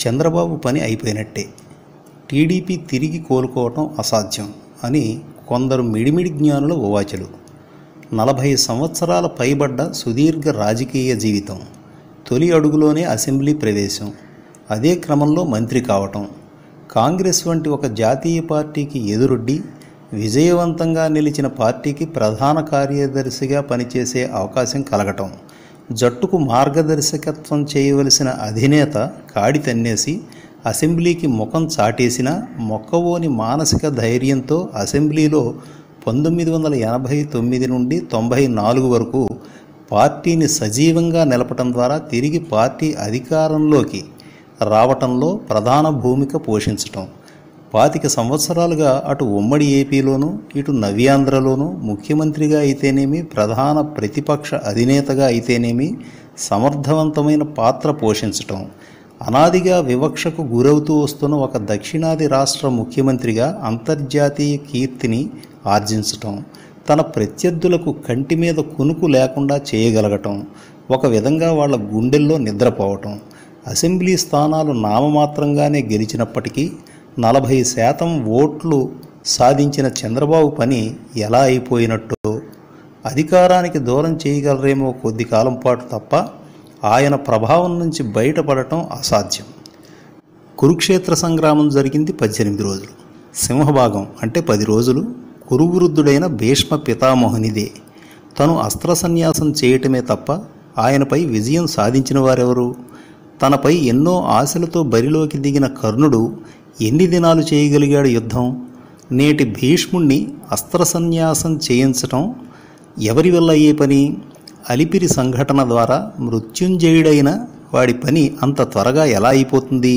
చంద్రబాబు పని అయిపోయినట్టే టీడీపీ తిరిగి కోలుకోవటం అసాధ్యం అని కొందరు మిడిమిడి జ్ఞానుల ఉవాచలు నలభై సంవత్సరాల పైబడ్డ సుదీర్ఘ రాజకీయ జీవితం తొలి అడుగులోనే అసెంబ్లీ ప్రవేశం అదే క్రమంలో మంత్రి కావటం కాంగ్రెస్ వంటి ఒక జాతీయ పార్టీకి ఎదురొడ్డి విజయవంతంగా నిలిచిన పార్టీకి ప్రధాన కార్యదర్శిగా పనిచేసే అవకాశం కలగటం జట్టుకు మార్గదర్శకత్వం చేయవలసిన అధినేత కాడి తన్నేసి అసెంబ్లీకి ముఖం చాటేసిన మొక్కవోని మానసిక ధైర్యంతో అసెంబ్లీలో పంతొమ్మిది వందల ఎనభై తొమ్మిది నుండి తొంభై నాలుగు వరకు పార్టీని సజీవంగా నిలపటం ద్వారా తిరిగి పార్టీ అధికారంలోకి రావటంలో ప్రధాన భూమిక పోషించటం పాతిక సంవత్సరాలుగా అటు ఉమ్మడి ఏపీలోనూ ఇటు నవ్యాంధ్రలోనూ ముఖ్యమంత్రిగా అయితేనేమి ప్రధాన ప్రతిపక్ష అధినేతగా అయితేనేమి సమర్థవంతమైన పాత్ర పోషించటం అనాదిగా వివక్షకు గురవుతూ వస్తున్న ఒక దక్షిణాది రాష్ట్ర ముఖ్యమంత్రిగా అంతర్జాతీయ కీర్తిని ఆర్జించటం తన ప్రత్యర్థులకు కంటి మీద కునుకు లేకుండా చేయగలగటం ఒక విధంగా వాళ్ళ గుండెల్లో నిద్రపోవటం అసెంబ్లీ స్థానాలు నామమాత్రంగానే గెలిచినప్పటికీ నలభై శాతం ఓట్లు సాధించిన చంద్రబాబు పని ఎలా అయిపోయినట్టు అధికారానికి దూరం చేయగలరేమో కొద్ది కాలం పాటు తప్ప ఆయన ప్రభావం నుంచి బయటపడటం అసాధ్యం కురుక్షేత్ర సంగ్రామం జరిగింది పద్దెనిమిది రోజులు సింహభాగం అంటే పది రోజులు కురువృద్ధుడైన భీష్మ పితామోహనిదే తను అస్త్ర సన్యాసం చేయటమే తప్ప ఆయనపై విజయం సాధించిన వారెవరు తనపై ఎన్నో ఆశలతో బరిలోకి దిగిన కర్ణుడు ఎన్ని దినాలు చేయగలిగాడు యుద్ధం నేటి భీష్ముణ్ణి అస్త్ర సన్యాసం చేయించటం ఎవరి వల్ల అయ్యే పని అలిపిరి సంఘటన ద్వారా మృత్యుంజయుడైన వాడి పని అంత త్వరగా ఎలా అయిపోతుంది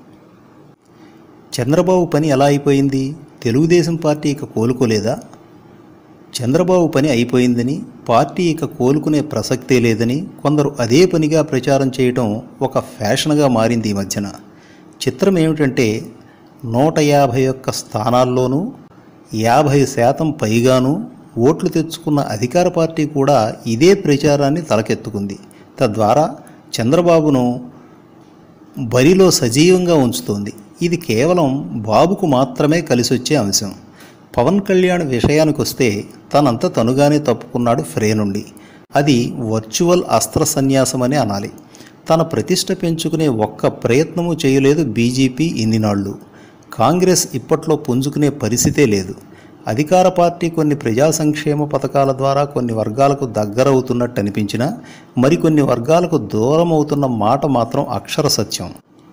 చంద్రబాబు పని ఎలా అయిపోయింది తెలుగుదేశం పార్టీ ఇక కోలుకోలేదా చంద్రబాబు పని అయిపోయిందని పార్టీ ఇక కోలుకునే ప్రసక్తే లేదని కొందరు అదే పనిగా ప్రచారం చేయటం ఒక ఫ్యాషన్గా మారింది ఈ మధ్యన చిత్రం ఏమిటంటే నూట యాభై ఒక్క స్థానాల్లోనూ యాభై శాతం పైగాను ఓట్లు తెచ్చుకున్న అధికార పార్టీ కూడా ఇదే ప్రచారాన్ని తలకెత్తుకుంది తద్వారా చంద్రబాబును బరిలో సజీవంగా ఉంచుతోంది ఇది కేవలం బాబుకు మాత్రమే కలిసొచ్చే అంశం పవన్ కళ్యాణ్ విషయానికి వస్తే తనంత తనుగానే తప్పుకున్నాడు ఫ్రే నుండి అది వర్చువల్ అస్త్ర సన్యాసమని అనాలి తన ప్రతిష్ట పెంచుకునే ఒక్క ప్రయత్నము చేయలేదు బీజేపీ ఇన్ని నాళ్ళు కాంగ్రెస్ ఇప్పట్లో పుంజుకునే పరిస్థితే లేదు అధికార పార్టీ కొన్ని ప్రజా సంక్షేమ పథకాల ద్వారా కొన్ని వర్గాలకు దగ్గరవుతున్నట్టు అనిపించినా మరికొన్ని వర్గాలకు దూరం అవుతున్న మాట మాత్రం అక్షర సత్యం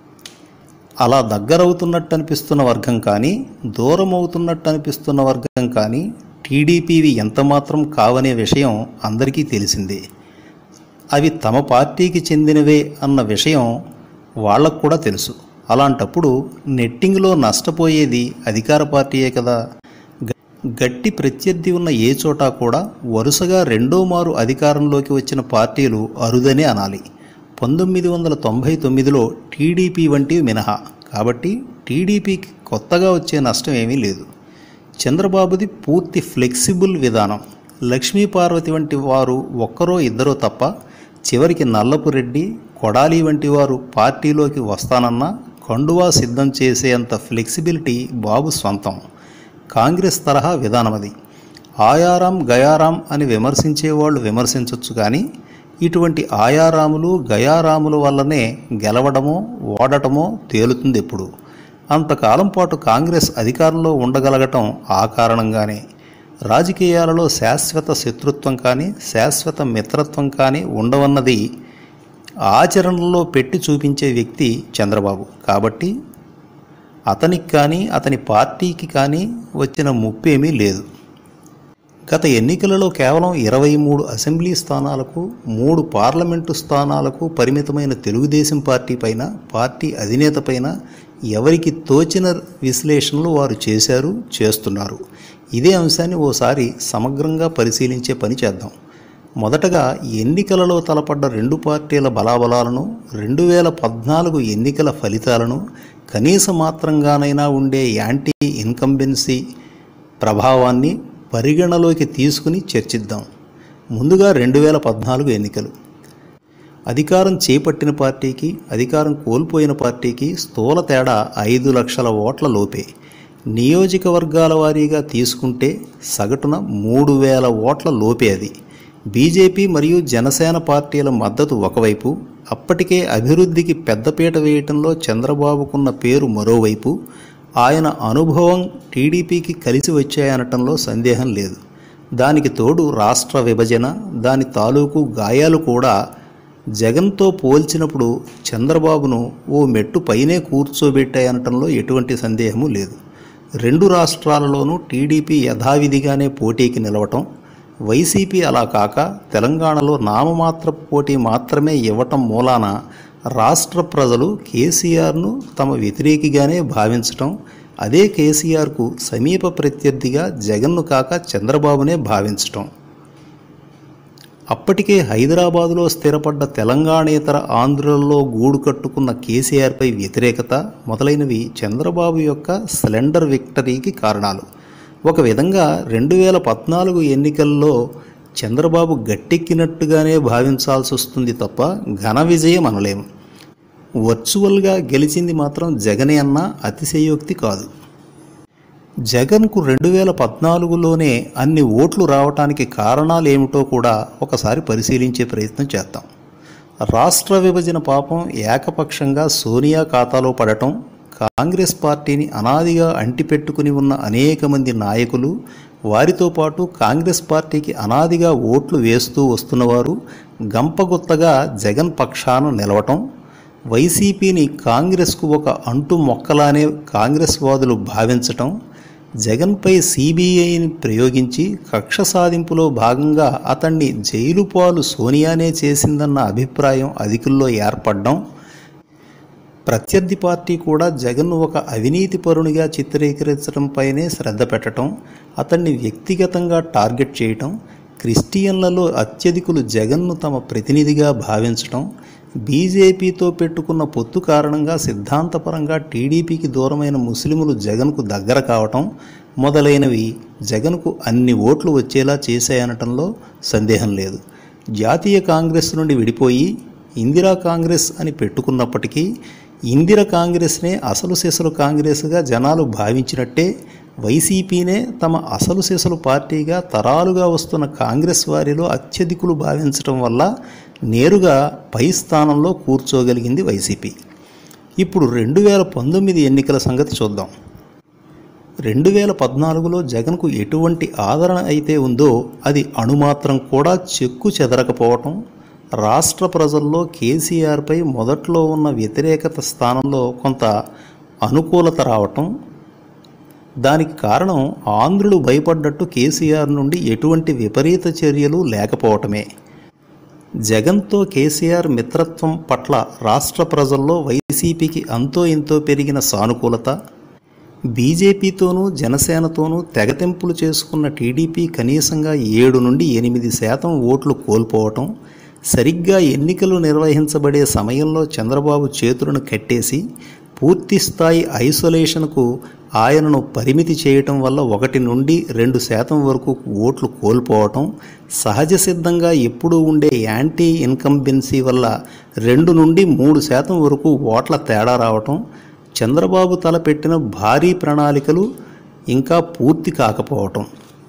అలా దగ్గరవుతున్నట్టు అనిపిస్తున్న వర్గం కానీ దూరం అవుతున్నట్టు అనిపిస్తున్న వర్గం కానీ టీడీపీవి ఎంతమాత్రం కావనే విషయం అందరికీ తెలిసిందే అవి తమ పార్టీకి చెందినవే అన్న విషయం వాళ్ళకు కూడా తెలుసు అలాంటప్పుడు నెట్టింగ్లో నష్టపోయేది అధికార పార్టీయే కదా గ- గట్టి ప్రత్యర్థి ఉన్న ఏ చోట కూడా వరుసగా రెండో మారు అధికారంలోకి వచ్చిన పార్టీలు అరుదనే అనాలి పంతొమ్మిది వందల తొంభై తొమ్మిదిలో టీడీపీ వంటివి మినహా కాబట్టి టీడీపీకి కొత్తగా వచ్చే నష్టం ఏమీ లేదు చంద్రబాబుది పూర్తి ఫ్లెక్సిబుల్ విధానం లక్ష్మీ పార్వతి వంటి వారు ఒక్కరో ఇద్దరో తప్ప చివరికి నల్లపు రెడ్డి కొడాలి వంటి వారు పార్టీలోకి వస్తానన్నా కండువా సిద్ధం చేసేంత ఫ్లెక్సిబిలిటీ బాబు స్వంతం కాంగ్రెస్ తరహా విధానం అది ఆయారాం గయారాం అని విమర్శించేవాళ్ళు విమర్శించవచ్చు కానీ ఇటువంటి ఆయారాములు గయారాముల వల్లనే గెలవడమో ఓడటమో తేలుతుంది ఎప్పుడు అంతకాలం పాటు కాంగ్రెస్ అధికారంలో ఉండగలగటం ఆ కారణంగానే రాజకీయాలలో శాశ్వత శత్రుత్వం కానీ శాశ్వత మిత్రత్వం కానీ ఉండవన్నది ఆచరణలో పెట్టి చూపించే వ్యక్తి చంద్రబాబు కాబట్టి అతనికి కానీ అతని పార్టీకి కానీ వచ్చిన ముప్పేమీ లేదు గత ఎన్నికలలో కేవలం ఇరవై మూడు అసెంబ్లీ స్థానాలకు మూడు పార్లమెంటు స్థానాలకు పరిమితమైన తెలుగుదేశం పార్టీ పైన పార్టీ అధినేత పైన ఎవరికి తోచిన విశ్లేషణలు వారు చేశారు చేస్తున్నారు ఇదే అంశాన్ని ఓసారి సమగ్రంగా పరిశీలించే పని చేద్దాం మొదటగా ఎన్నికలలో తలపడ్డ రెండు పార్టీల బలాబలాలను రెండు వేల పద్నాలుగు ఎన్నికల ఫలితాలను కనీస మాత్రంగానైనా ఉండే యాంటీ ఇన్కంబెన్సీ ప్రభావాన్ని పరిగణలోకి తీసుకుని చర్చిద్దాం ముందుగా రెండు వేల పద్నాలుగు ఎన్నికలు అధికారం చేపట్టిన పార్టీకి అధికారం కోల్పోయిన పార్టీకి స్థూల తేడా ఐదు లక్షల ఓట్ల లోపే నియోజకవర్గాల వారీగా తీసుకుంటే సగటున మూడు వేల ఓట్ల లోపే అది బీజేపీ మరియు జనసేన పార్టీల మద్దతు ఒకవైపు అప్పటికే అభివృద్ధికి పెద్దపీట వేయటంలో చంద్రబాబుకున్న పేరు మరోవైపు ఆయన అనుభవం టీడీపీకి కలిసి వచ్చాయనటంలో సందేహం లేదు దానికి తోడు రాష్ట్ర విభజన దాని తాలూకు గాయాలు కూడా జగన్తో పోల్చినప్పుడు చంద్రబాబును ఓ మెట్టు పైనే కూర్చోబెట్టాయనటంలో ఎటువంటి సందేహము లేదు రెండు రాష్ట్రాలలోనూ టీడీపీ యథావిధిగానే పోటీకి నిలవటం వైసీపీ అలా కాక తెలంగాణలో నామమాత్ర పోటీ మాత్రమే ఇవ్వటం మూలాన రాష్ట్ర ప్రజలు కేసీఆర్ను తమ వ్యతిరేకిగానే భావించటం అదే కేసీఆర్కు సమీప ప్రత్యర్థిగా జగన్ను కాక చంద్రబాబునే భావించటం అప్పటికే హైదరాబాదులో స్థిరపడ్డ తెలంగాణేతర ఆంధ్రులలో గూడు కట్టుకున్న కేసీఆర్పై వ్యతిరేకత మొదలైనవి చంద్రబాబు యొక్క స్లెండర్ విక్టరీకి కారణాలు ఒక విధంగా రెండు వేల పద్నాలుగు ఎన్నికల్లో చంద్రబాబు గట్టెక్కినట్టుగానే భావించాల్సి వస్తుంది తప్ప ఘన విజయం అనలేము వర్చువల్గా గెలిచింది మాత్రం జగనే అన్న అతిశయోక్తి కాదు జగన్కు రెండు వేల పద్నాలుగులోనే అన్ని ఓట్లు రావటానికి కారణాలు ఏమిటో కూడా ఒకసారి పరిశీలించే ప్రయత్నం చేద్దాం రాష్ట్ర విభజన పాపం ఏకపక్షంగా సోనియా ఖాతాలో పడటం కాంగ్రెస్ పార్టీని అనాదిగా అంటిపెట్టుకుని ఉన్న అనేక మంది నాయకులు వారితో పాటు కాంగ్రెస్ పార్టీకి అనాదిగా ఓట్లు వేస్తూ వస్తున్నవారు గంపగుత్తగా జగన్ పక్షాన నిలవటం వైసీపీని కాంగ్రెస్కు ఒక అంటు మొక్కలానే కాంగ్రెస్ వాదులు భావించటం జగన్పై సిబిఐని ప్రయోగించి కక్ష సాధింపులో భాగంగా అతన్ని జైలు పాలు సోనియానే చేసిందన్న అభిప్రాయం అధికుల్లో ఏర్పడడం ప్రత్యర్థి పార్టీ కూడా జగన్ను ఒక అవినీతి పరునిగా చిత్రీకరించడంపైనే శ్రద్ధ పెట్టడం అతన్ని వ్యక్తిగతంగా టార్గెట్ చేయటం క్రిస్టియన్లలో అత్యధికులు జగన్ను తమ ప్రతినిధిగా భావించటం బీజేపీతో పెట్టుకున్న పొత్తు కారణంగా సిద్ధాంతపరంగా టీడీపీకి దూరమైన ముస్లిములు జగన్కు దగ్గర కావటం మొదలైనవి జగన్కు అన్ని ఓట్లు వచ్చేలా చేశాయనటంలో సందేహం లేదు జాతీయ కాంగ్రెస్ నుండి విడిపోయి ఇందిరా కాంగ్రెస్ అని పెట్టుకున్నప్పటికీ ఇందిర కాంగ్రెస్నే అసలు సెసలు కాంగ్రెస్గా జనాలు భావించినట్టే వైసీపీనే తమ అసలు సెసలు పార్టీగా తరాలుగా వస్తున్న కాంగ్రెస్ వారిలో అత్యధికులు భావించటం వల్ల నేరుగా పై స్థానంలో కూర్చోగలిగింది వైసీపీ ఇప్పుడు రెండు వేల పంతొమ్మిది ఎన్నికల సంగతి చూద్దాం రెండు వేల పద్నాలుగులో జగన్కు ఎటువంటి ఆదరణ అయితే ఉందో అది అణుమాత్రం కూడా చెక్కు చెదరకపోవటం రాష్ట్ర ప్రజల్లో కేసీఆర్పై మొదట్లో ఉన్న వ్యతిరేకత స్థానంలో కొంత అనుకూలత రావటం దానికి కారణం ఆంధ్రులు భయపడ్డట్టు కేసీఆర్ నుండి ఎటువంటి విపరీత చర్యలు లేకపోవటమే జగన్తో కేసీఆర్ మిత్రత్వం పట్ల రాష్ట్ర ప్రజల్లో వైసీపీకి అంతో ఇంతో పెరిగిన సానుకూలత బీజేపీతోనూ జనసేనతోనూ తెగతెంపులు చేసుకున్న టీడీపీ కనీసంగా ఏడు నుండి ఎనిమిది శాతం ఓట్లు కోల్పోవటం సరిగ్గా ఎన్నికలు నిర్వహించబడే సమయంలో చంద్రబాబు చేతులను కట్టేసి పూర్తి స్థాయి ఐసోలేషన్కు ఆయనను పరిమితి చేయటం వల్ల ఒకటి నుండి రెండు శాతం వరకు ఓట్లు కోల్పోవటం సహజ సిద్ధంగా ఎప్పుడూ ఉండే యాంటీ ఇన్కంబెన్సీ వల్ల రెండు నుండి మూడు శాతం వరకు ఓట్ల తేడా రావటం చంద్రబాబు తలపెట్టిన భారీ ప్రణాళికలు ఇంకా పూర్తి కాకపోవటం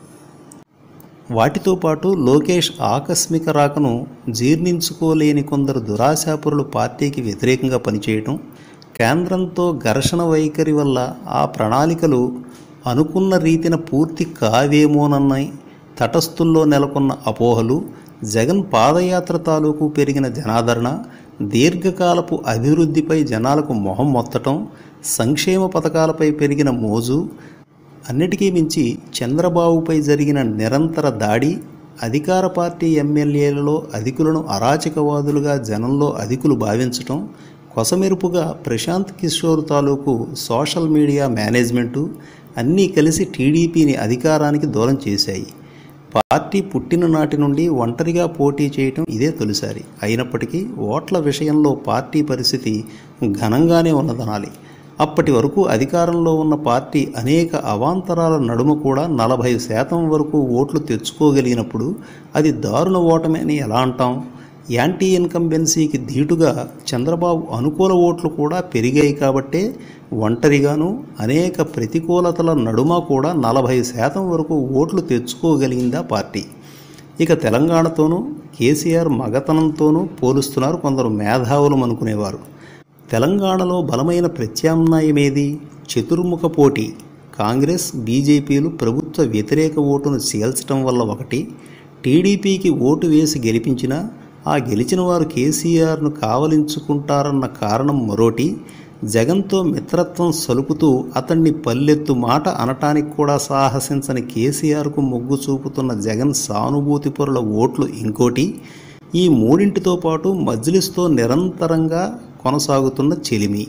వాటితో పాటు లోకేష్ ఆకస్మిక రాకను జీర్ణించుకోలేని కొందరు దురాశాపురులు పార్టీకి వ్యతిరేకంగా పనిచేయటం కేంద్రంతో ఘర్షణ వైఖరి వల్ల ఆ ప్రణాళికలు అనుకున్న రీతిన పూర్తి కావేమోనన్నాయి తటస్థుల్లో నెలకొన్న అపోహలు జగన్ పాదయాత్ర తాలూకు పెరిగిన జనాదరణ దీర్ఘకాలపు అభివృద్ధిపై జనాలకు మొహం మొత్తటం సంక్షేమ పథకాలపై పెరిగిన మోజు అన్నిటికీ మించి చంద్రబాబుపై జరిగిన నిరంతర దాడి అధికార పార్టీ ఎమ్మెల్యేలలో అధికులను అరాచకవాదులుగా జనంలో అధికులు భావించటం కొసమెరుపుగా ప్రశాంత్ కిషోర్ తాలూకు సోషల్ మీడియా మేనేజ్మెంటు అన్నీ కలిసి టీడీపీని అధికారానికి దూరం చేశాయి పార్టీ పుట్టిన నాటి నుండి ఒంటరిగా పోటీ చేయటం ఇదే తొలిసారి అయినప్పటికీ ఓట్ల విషయంలో పార్టీ పరిస్థితి ఘనంగానే ఉన్నదనాలి అప్పటి వరకు అధికారంలో ఉన్న పార్టీ అనేక అవాంతరాల నడుమ కూడా నలభై శాతం వరకు ఓట్లు తెచ్చుకోగలిగినప్పుడు అది దారుణ ఓటమి అని ఎలా అంటాం యాంటీ ఇన్కంబెన్సీకి ధీటుగా చంద్రబాబు అనుకూల ఓట్లు కూడా పెరిగాయి కాబట్టే ఒంటరిగాను అనేక ప్రతికూలతల నడుమ కూడా నలభై శాతం వరకు ఓట్లు తెచ్చుకోగలిగిందా పార్టీ ఇక తెలంగాణతోనూ కేసీఆర్ మగతనంతోనూ పోలుస్తున్నారు కొందరు మేధావులు అనుకునేవారు తెలంగాణలో బలమైన ప్రత్యామ్నాయమేది చతుర్ముఖ పోటీ కాంగ్రెస్ బీజేపీలు ప్రభుత్వ వ్యతిరేక ఓటును చీల్చడం వల్ల ఒకటి టీడీపీకి ఓటు వేసి గెలిపించినా ఆ గెలిచిన వారు కేసీఆర్ను కావలించుకుంటారన్న కారణం మరోటి జగన్తో మిత్రత్వం సలుపుతూ అతన్ని పల్లెత్తు మాట అనటానికి కూడా సాహసించని కేసీఆర్కు మొగ్గు చూపుతున్న జగన్ సానుభూతిపరుల ఓట్లు ఇంకోటి ఈ మూడింటితో పాటు మజ్లిస్తో నిరంతరంగా కొనసాగుతున్న చెలిమి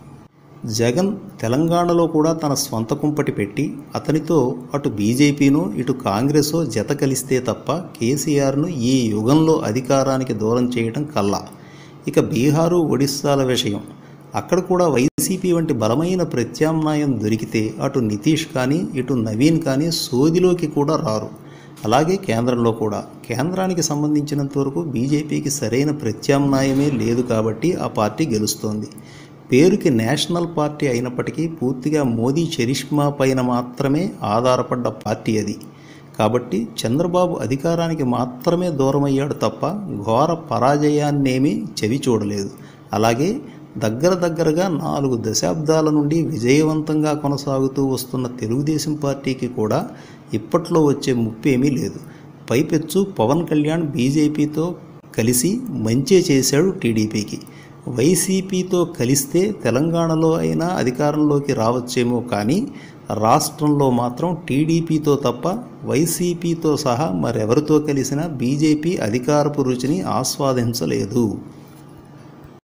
జగన్ తెలంగాణలో కూడా తన స్వంత కుంపటి పెట్టి అతనితో అటు బీజేపీనో ఇటు కాంగ్రెసో జత కలిస్తే తప్ప కేసీఆర్ను ఈ యుగంలో అధికారానికి దూరం చేయడం కల్లా ఇక బీహారు ఒడిస్సాల విషయం అక్కడ కూడా వైసీపీ వంటి బలమైన ప్రత్యామ్నాయం దొరికితే అటు నితీష్ కానీ ఇటు నవీన్ కానీ సోదిలోకి కూడా రారు అలాగే కేంద్రంలో కూడా కేంద్రానికి సంబంధించినంత వరకు బీజేపీకి సరైన ప్రత్యామ్నాయమే లేదు కాబట్టి ఆ పార్టీ గెలుస్తోంది పేరుకి నేషనల్ పార్టీ అయినప్పటికీ పూర్తిగా మోదీ చరిష్మా పైన మాత్రమే ఆధారపడ్డ పార్టీ అది కాబట్టి చంద్రబాబు అధికారానికి మాత్రమే దూరమయ్యాడు తప్ప ఘోర పరాజయాన్నేమీ చెవి చూడలేదు అలాగే దగ్గర దగ్గరగా నాలుగు దశాబ్దాల నుండి విజయవంతంగా కొనసాగుతూ వస్తున్న తెలుగుదేశం పార్టీకి కూడా ఇప్పట్లో వచ్చే ముప్పేమీ లేదు పైపెచ్చు పవన్ కళ్యాణ్ బీజేపీతో కలిసి మంచే చేశాడు టీడీపీకి వైసీపీతో కలిస్తే తెలంగాణలో అయినా అధికారంలోకి రావచ్చేమో కానీ రాష్ట్రంలో మాత్రం టీడీపీతో తప్ప వైసీపీతో సహా మరెవరితో కలిసినా బీజేపీ అధికారపు రుచిని ఆస్వాదించలేదు